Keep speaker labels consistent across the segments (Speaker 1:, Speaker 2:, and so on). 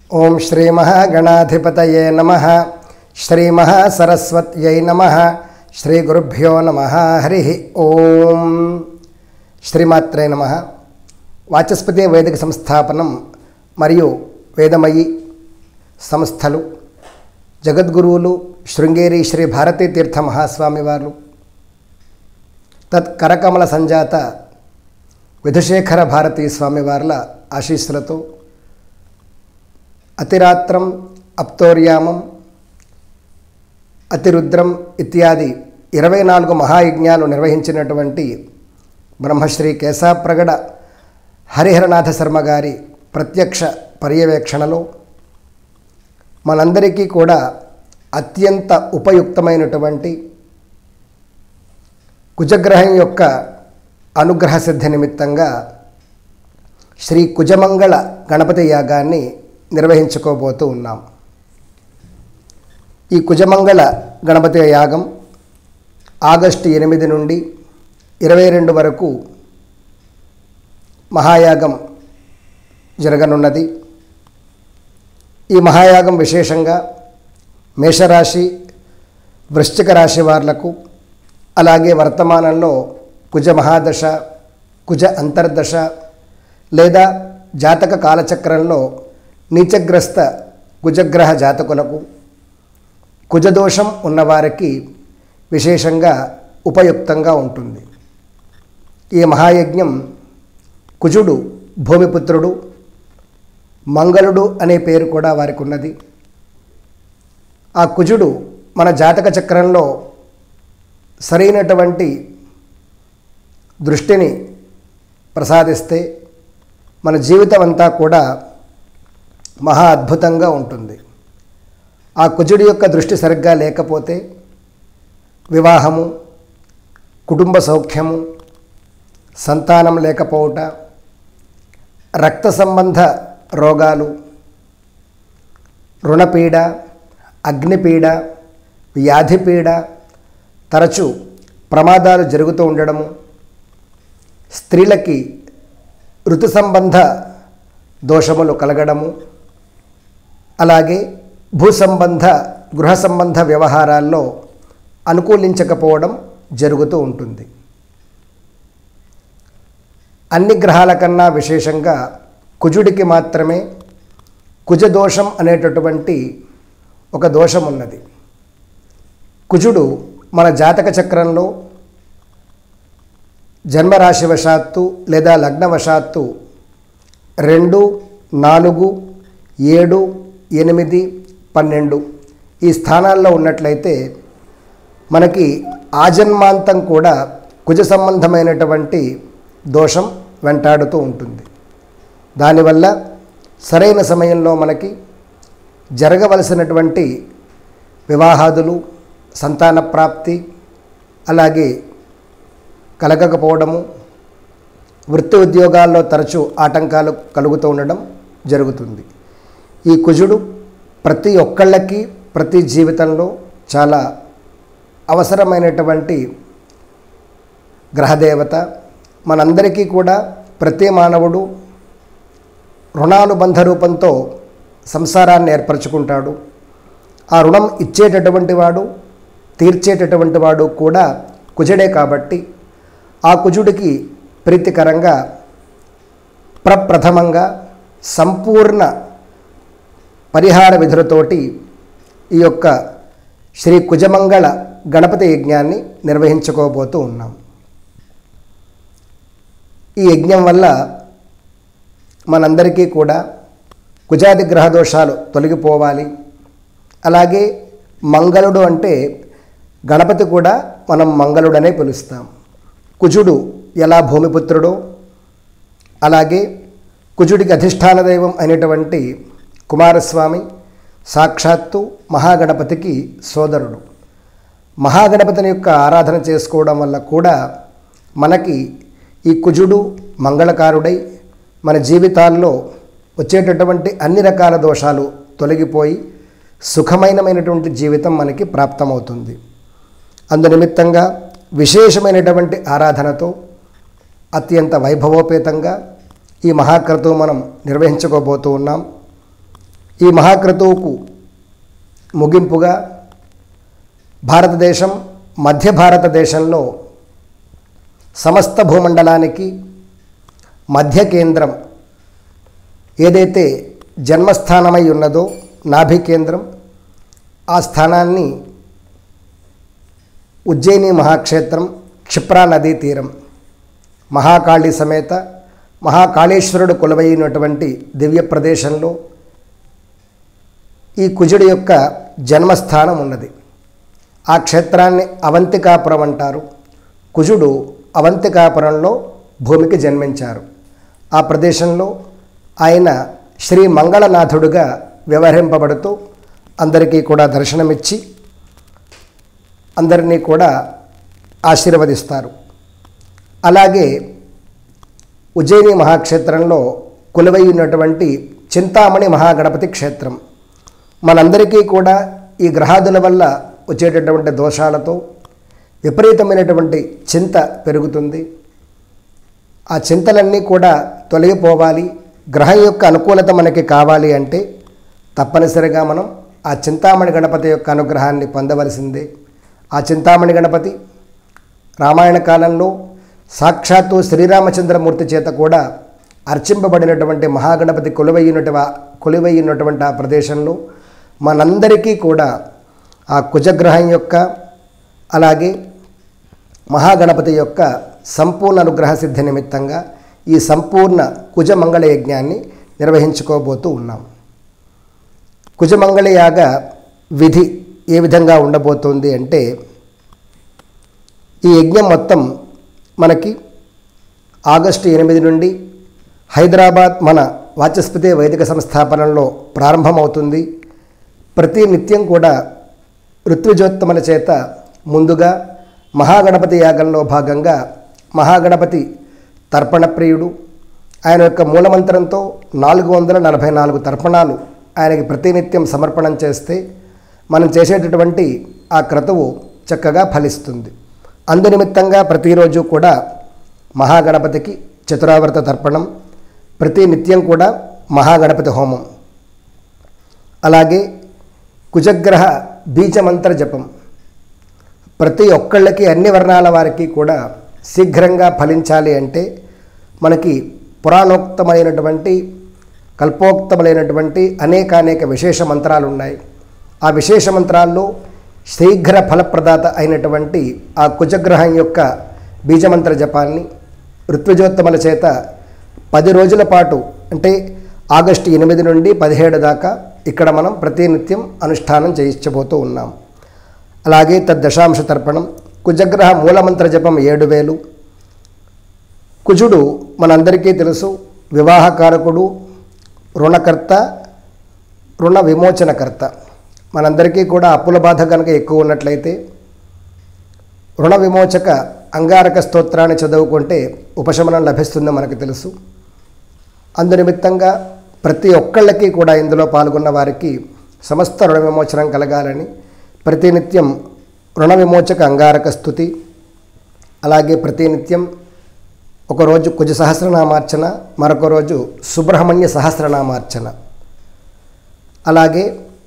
Speaker 1: ఓం శ్రీ మహాగణాధిపతయే నమ శ్రీ మహాసరస్వత్యై నమ శ్రీ గురుభ్యో నమ హరి ఓం శ్రీమాత్రే నమ వాచస్పతి వేదిక సంస్థాపనం మరియు వేదమయి సంస్థలు జగద్గురువులు శృంగేరి శ్రీ భారతీ తీర్థ మహాస్వామి వారు తత్ కరకమల సంజాత విధుశేఖర భారతీ స్వామివార్ల ఆశీస్సులతో అతిరాత్రం అప్తోర్యామం అతిరుద్రం ఇత్యాది ఇరవై నాలుగు మహాయజ్ఞాలు నిర్వహించినటువంటి బ్రహ్మశ్రీ కేశాప్రగడ హరిహరనాథ శర్మ గారి ప్రత్యక్ష పర్యవేక్షణలో మనందరికీ కూడా అత్యంత ఉపయుక్తమైనటువంటి కుజగ్రహం యొక్క అనుగ్రహ సిద్ధి నిమిత్తంగా శ్రీ కుజమంగళ గణపతి యాగాన్ని నిర్వహించుకోబోతూ ఉన్నాం ఈ కుజమంగళ గణపతి యాగం ఆగస్టు ఎనిమిది నుండి ఇరవై రెండు వరకు మహాయాగం జరగనున్నది ఈ మహాయాగం విశేషంగా మేషరాశి వృశ్చిక రాశి వార్లకు అలాగే వర్తమానంలో కుజ మహాదశ కుజ అంతర్దశ లేదా జాతక కాలచక్రంలో నీచగ్రస్త కుజగ్రహ జాతకులకు కుజదోషం ఉన్నవారికి విశేషంగా ఉపయుక్తంగా ఉంటుంది ఈ మహాయజ్ఞం కుజుడు భూమిపుత్రుడు మంగళుడు అనే పేరు కూడా వారికి ఉన్నది ఆ కుజుడు మన జాతక చక్రంలో సరైనటువంటి దృష్టిని ప్రసాదిస్తే మన జీవితం అంతా కూడా మహా అద్భుతంగా ఉంటుంది ఆ కుజుడి యొక్క దృష్టి సరిగ్గా లేకపోతే వివాహము కుటుంబ సౌఖ్యము సంతానం లేకపోవట రక్త సంబంధ రోగాలు రుణపీడ అగ్నిపీడ వ్యాధిపీడ తరచు ప్రమాదాలు జరుగుతూ ఉండడము స్త్రీలకి ఋతు సంబంధ దోషములు కలగడము అలాగే భూ సంబంధ గృహ సంబంధ వ్యవహారాల్లో అనుకూలించకపోవడం జరుగుతూ ఉంటుంది అన్ని గ్రహాల కన్నా విశేషంగా కుజుడికి మాత్రమే కుజదోషం అనేటటువంటి ఒక దోషం ఉన్నది కుజుడు మన జాతక చక్రంలో జన్మరాశివశాత్తు లేదా లగ్నవశాత్తు రెండు నాలుగు ఏడు ఎనిమిది పన్నెండు ఈ స్థానాల్లో ఉన్నట్లయితే మనకి ఆజన్మాంతం కూడా కుజ సంబంధమైనటువంటి దోషం వెంటాడుతూ ఉంటుంది దానివల్ల సరైన సమయంలో మనకి జరగవలసినటువంటి వివాహాదులు సంతాన ప్రాప్తి అలాగే కలగకపోవడము వృత్తి ఉద్యోగాల్లో తరచూ ఆటంకాలు కలుగుతూ ఉండడం జరుగుతుంది ఈ కుజుడు ప్రతి ఒక్కళ్ళకి ప్రతి జీవితంలో చాలా అవసరమైనటువంటి గ్రహదేవత మనందరికీ కూడా ప్రతి మానవుడు రుణానుబంధ రూపంతో సంసారాన్ని ఏర్పరచుకుంటాడు ఆ రుణం ఇచ్చేటటువంటి వాడు తీర్చేటటువంటి వాడు కూడా కుజుడే కాబట్టి ఆ కుజుడికి ప్రీతికరంగా ప్రప్రథమంగా సంపూర్ణ పరిహార విధులతోటి ఈ యొక్క శ్రీ కుజమంగళ గణపతి యజ్ఞాన్ని నిర్వహించుకోబోతూ ఉన్నాం ఈ యజ్ఞం వల్ల మనందరికీ కూడా కుజాది గ్రహ దోషాలు తొలగిపోవాలి అలాగే మంగళుడు అంటే గణపతి కూడా మనం మంగళుడనే పిలుస్తాం కుజుడు ఎలా భూమిపుత్రుడో అలాగే కుజుడికి అధిష్టాన దైవం అయినటువంటి కుమారస్వామి సాక్షాత్తు మహాగణపతికి సోదరుడు మహాగణపతిని యొక్క ఆరాధన చేసుకోవడం వల్ల కూడా మనకి ఈ కుజుడు మంగళకారుడై మన జీవితాల్లో వచ్చేటటువంటి అన్ని రకాల దోషాలు తొలగిపోయి సుఖమైనమైనటువంటి జీవితం మనకి ప్రాప్తమవుతుంది అందు నిమిత్తంగా విశేషమైనటువంటి ఆరాధనతో అత్యంత వైభవోపేతంగా ఈ మహాక్రతువు మనం నిర్వహించుకోబోతూ ఉన్నాం ఈ మహాక్రతువుకు ముగింపుగా భారతదేశం మధ్య భారతదేశంలో సమస్త భూమండలానికి మధ్య కేంద్రం ఏదైతే జన్మస్థానమై ఉన్నదో నాభి కేంద్రం ఆ స్థానాన్ని ఉజ్జయిని మహాక్షేత్రం క్షిప్రా నదీ తీరం మహాకాళి సమేత మహాకాళేశ్వరుడు కొలువైనటువంటి దివ్య ప్రదేశంలో ఈ కుజుడి యొక్క జన్మస్థానం ఉన్నది ఆ క్షేత్రాన్ని అవంతికాపురం అంటారు కుజుడు అవంతికాపురంలో భూమికి జన్మించారు ఆ ప్రదేశంలో ఆయన శ్రీ మంగళనాథుడుగా వ్యవహరింపబడుతూ అందరికీ కూడా దర్శనమిచ్చి అందరినీ కూడా ఆశీర్వదిస్తారు అలాగే ఉజ్జయిని మహాక్షేత్రంలో కొలువై ఉన్నటువంటి చింతామణి మహాగణపతి క్షేత్రం మనందరికీ కూడా ఈ గ్రహాదుల వల్ల వచ్చేటటువంటి దోషాలతో విపరీతమైనటువంటి చింత పెరుగుతుంది ఆ చింతలన్నీ కూడా తొలగిపోవాలి గ్రహం యొక్క అనుకూలత మనకి కావాలి అంటే తప్పనిసరిగా మనం ఆ చింతామణి గణపతి యొక్క అనుగ్రహాన్ని పొందవలసిందే ఆ చింతామణి గణపతి రామాయణ కాలంలో సాక్షాత్తు శ్రీరామచంద్రమూర్తి చేత కూడా అర్చింపబడినటువంటి మహాగణపతి కొలువైనటువంటి కొలువైనటువంటి ఆ ప్రదేశంలో మనందరికీ కూడా ఆ కుజగ్రహం యొక్క అలాగే మహాగణపతి యొక్క సంపూర్ణ అనుగ్రహ సిద్ధి నిమిత్తంగా ఈ సంపూర్ణ కుజమంగళ యజ్ఞాన్ని నిర్వహించుకోబోతూ ఉన్నాం కుజమంగళ యాగ విధి ఏ విధంగా ఉండబోతోంది అంటే ఈ యజ్ఞం మొత్తం మనకి ఆగస్టు ఎనిమిది నుండి హైదరాబాద్ మన వాచస్పతి వైదిక సంస్థాపనలో ప్రారంభమవుతుంది ప్రతి నిత్యం కూడా ఋత్విజోత్తముల చేత ముందుగా మహాగణపతి యాగంలో భాగంగా మహాగణపతి తర్పణ ప్రియుడు ఆయన యొక్క మూలమంత్రంతో నాలుగు వందల నలభై నాలుగు తర్పణాలు ఆయనకి ప్రతినిత్యం సమర్పణం చేస్తే మనం చేసేటటువంటి ఆ క్రతువు చక్కగా ఫలిస్తుంది అందునిమిత్తంగా ప్రతిరోజు కూడా మహాగణపతికి చతురావర్త తర్పణం ప్రతి నిత్యం కూడా మహాగణపతి హోమం అలాగే కుజగ్రహ బీజమంత్ర జపం ప్రతి ఒక్కళ్ళకి అన్ని వర్ణాల వారికి కూడా శీఘ్రంగా ఫలించాలి అంటే మనకి పురాణోక్తమైనటువంటి కల్పోక్తములైనటువంటి అనేక అనేక విశేష మంత్రాలు ఉన్నాయి ఆ విశేష మంత్రాల్లో శీఘ్ర ఫలప్రదాత అయినటువంటి ఆ కుజగ్రహం యొక్క బీజమంత్ర జపాన్ని ఋత్విజోత్తముల చేత పది రోజుల పాటు అంటే ఆగస్టు ఎనిమిది నుండి పదిహేడు దాకా ఇక్కడ మనం ప్రతినిత్యం అనుష్ఠానం చేయించబోతూ ఉన్నాం అలాగే తద్దశాంశ తర్పణం కుజగ్రహ మూలమంత్ర జపం ఏడు వేలు కుజుడు మనందరికీ తెలుసు వివాహకారకుడు రుణకర్త రుణ విమోచనకర్త మనందరికీ కూడా అప్పుల బాధ కనుక ఎక్కువ ఉన్నట్లయితే రుణ విమోచక అంగారక స్తోత్రాన్ని చదువుకుంటే ఉపశమనం లభిస్తుందో మనకు తెలుసు అందునిమిత్తంగా ప్రతి ఒక్కళ్ళకి కూడా ఇందులో పాల్గొన్న వారికి సమస్త రుణ విమోచనం కలగాలని ప్రతినిత్యం రుణ విమోచక అంగారక స్థుతి అలాగే ప్రతినిత్యం ఒకరోజు కుజ సహస్రనామార్చన మరొక రోజు సుబ్రహ్మణ్య సహస్రనామార్చన అలాగే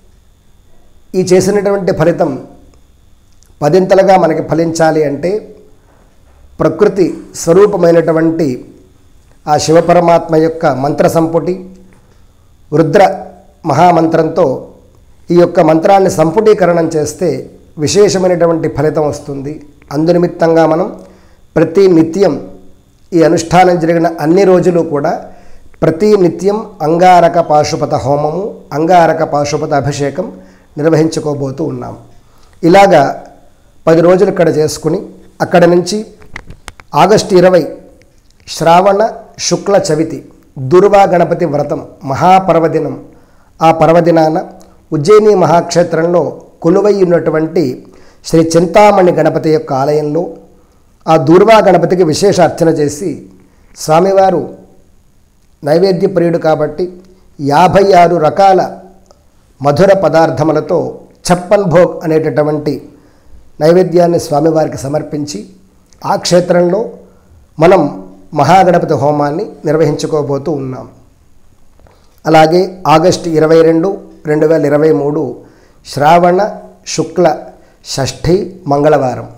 Speaker 1: ఈ చేసినటువంటి ఫలితం పదింతలుగా మనకి ఫలించాలి అంటే ప్రకృతి స్వరూపమైనటువంటి ఆ శివపరమాత్మ యొక్క మంత్ర సంపుటి రుద్ర మహామంత్రంతో ఈ యొక్క మంత్రాన్ని సంపుటీకరణం చేస్తే విశేషమైనటువంటి ఫలితం వస్తుంది అందునిమిత్తంగా మనం ప్రతి నిత్యం ఈ అనుష్ఠానం జరిగిన అన్ని రోజులు కూడా ప్రతి నిత్యం అంగారక పాశుపత హోమము అంగారక పాశుపత అభిషేకం నిర్వహించుకోబోతూ ఉన్నాం ఇలాగా పది రోజులు ఇక్కడ చేసుకుని అక్కడ నుంచి ఆగస్టు ఇరవై శ్రావణ శుక్ల చవితి దుర్వా గణపతి వ్రతం మహాపర్వదినం ఆ పర్వదినాన ఉజ్జయిని మహాక్షేత్రంలో కొలువై ఉన్నటువంటి శ్రీ చింతామణి గణపతి యొక్క ఆలయంలో ఆ దూర్వా గణపతికి విశేష అర్చన చేసి స్వామివారు నైవేద్య ప్రియుడు కాబట్టి యాభై ఆరు రకాల మధుర పదార్థములతో ఛప్పన్ భోగ్ అనేటటువంటి నైవేద్యాన్ని స్వామివారికి సమర్పించి ఆ క్షేత్రంలో మనం మహాగణపతి హోమాన్ని నిర్వహించుకోబోతూ ఉన్నాం అలాగే ఆగస్టు ఇరవై రెండు రెండు వేల ఇరవై మూడు శ్రావణ శుక్ల షష్ఠి మంగళవారం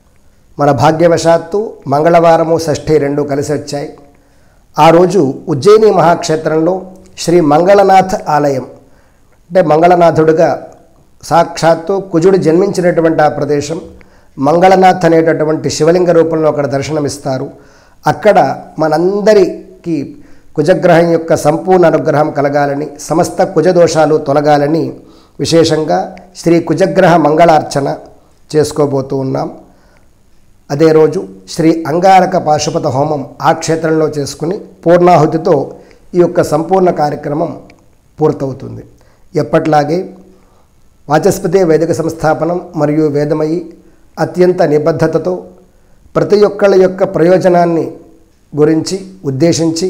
Speaker 1: మన భాగ్యవశాత్తు మంగళవారము షష్ఠి రెండు కలిసి వచ్చాయి ఆ రోజు ఉజ్జయిని మహాక్షేత్రంలో శ్రీ మంగళనాథ్ ఆలయం అంటే మంగళనాథుడుగా సాక్షాత్తు కుజుడు జన్మించినటువంటి ఆ ప్రదేశం మంగళనాథ్ అనేటటువంటి శివలింగ రూపంలో అక్కడ దర్శనమిస్తారు అక్కడ మనందరికీ కుజగ్రహం యొక్క సంపూర్ణ అనుగ్రహం కలగాలని సమస్త కుజదోషాలు తొలగాలని విశేషంగా శ్రీ కుజగ్రహ మంగళార్చన చేసుకోబోతూ ఉన్నాం అదే రోజు శ్రీ అంగారక పాశుపత హోమం ఆ క్షేత్రంలో చేసుకుని పూర్ణాహుతితో ఈ యొక్క సంపూర్ణ కార్యక్రమం పూర్తవుతుంది ఎప్పట్లాగే వాచస్పతి వేదిక సంస్థాపనం మరియు వేదమయి అత్యంత నిబద్ధతతో ప్రతి ఒక్కళ్ళ యొక్క ప్రయోజనాన్ని గురించి ఉద్దేశించి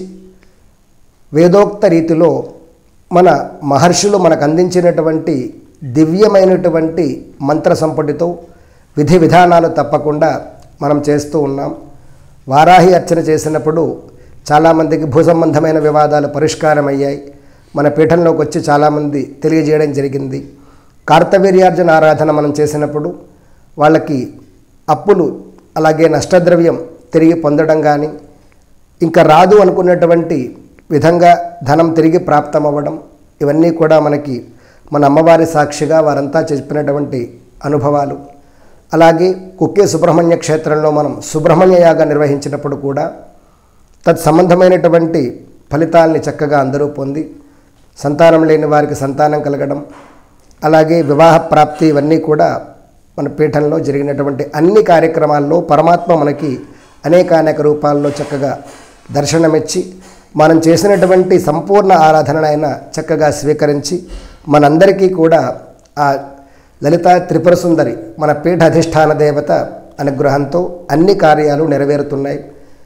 Speaker 1: వేదోక్త రీతిలో మన మహర్షులు మనకు అందించినటువంటి దివ్యమైనటువంటి మంత్ర సంపుటితో విధి విధానాలు తప్పకుండా మనం చేస్తూ ఉన్నాం వారాహి అర్చన చేసినప్పుడు చాలామందికి భూ సంబంధమైన వివాదాలు పరిష్కారమయ్యాయి మన పీఠంలోకి వచ్చి చాలామంది తెలియజేయడం జరిగింది కార్తవీర్యార్జున ఆరాధన మనం చేసినప్పుడు వాళ్ళకి అప్పులు అలాగే నష్టద్రవ్యం తిరిగి పొందడం కానీ ఇంకా రాదు అనుకున్నటువంటి విధంగా ధనం తిరిగి ప్రాప్తమవ్వడం ఇవన్నీ కూడా మనకి మన అమ్మవారి సాక్షిగా వారంతా చెప్పినటువంటి అనుభవాలు అలాగే కుక్కే సుబ్రహ్మణ్య క్షేత్రంలో మనం సుబ్రహ్మణ్య యాగ నిర్వహించినప్పుడు కూడా తత్సంబంధమైనటువంటి ఫలితాల్ని చక్కగా అందరూ పొంది సంతానం లేని వారికి సంతానం కలగడం అలాగే వివాహ ప్రాప్తి ఇవన్నీ కూడా మన పీఠంలో జరిగినటువంటి అన్ని కార్యక్రమాల్లో పరమాత్మ మనకి అనేక అనేక రూపాల్లో చక్కగా దర్శనమిచ్చి మనం చేసినటువంటి సంపూర్ణ ఆరాధన ఆయన చక్కగా స్వీకరించి మనందరికీ కూడా ఆ లలిత త్రిపుర సుందరి మన పీఠ అధిష్టాన దేవత అనుగ్రహంతో అన్ని కార్యాలు నెరవేరుతున్నాయి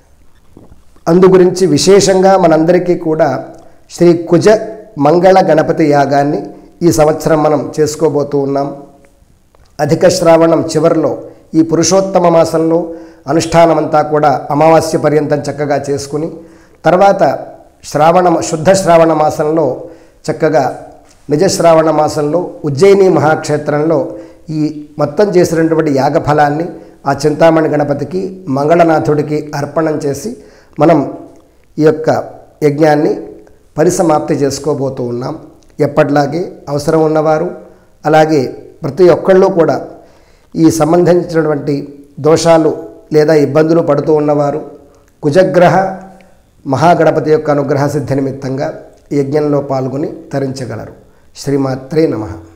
Speaker 1: అందు గురించి విశేషంగా మనందరికీ కూడా శ్రీ కుజ మంగళ గణపతి యాగాన్ని ఈ సంవత్సరం మనం చేసుకోబోతూ ఉన్నాం అధిక శ్రావణం చివరిలో ఈ పురుషోత్తమ మాసంలో అనుష్ఠానమంతా కూడా అమావాస్య పర్యంతం చక్కగా చేసుకుని తర్వాత శ్రావణ శుద్ధ శ్రావణ మాసంలో చక్కగా నిజ శ్రావణ మాసంలో ఉజ్జయిని మహాక్షేత్రంలో ఈ మొత్తం చేసినటువంటి యాగఫలాన్ని ఆ చింతామణి గణపతికి మంగళనాథుడికి అర్పణం చేసి మనం ఈ యొక్క యజ్ఞాన్ని పరిసమాప్తి చేసుకోబోతూ ఉన్నాం ఎప్పటిలాగే అవసరం ఉన్నవారు అలాగే ప్రతి ఒక్కళ్ళు కూడా ఈ సంబంధించినటువంటి దోషాలు లేదా ఇబ్బందులు పడుతూ ఉన్నవారు కుజగ్రహ మహాగణపతి యొక్క అనుగ్రహ సిద్ధి నిమిత్తంగా యజ్ఞంలో పాల్గొని తరించగలరు శ్రీమాత్రే నమః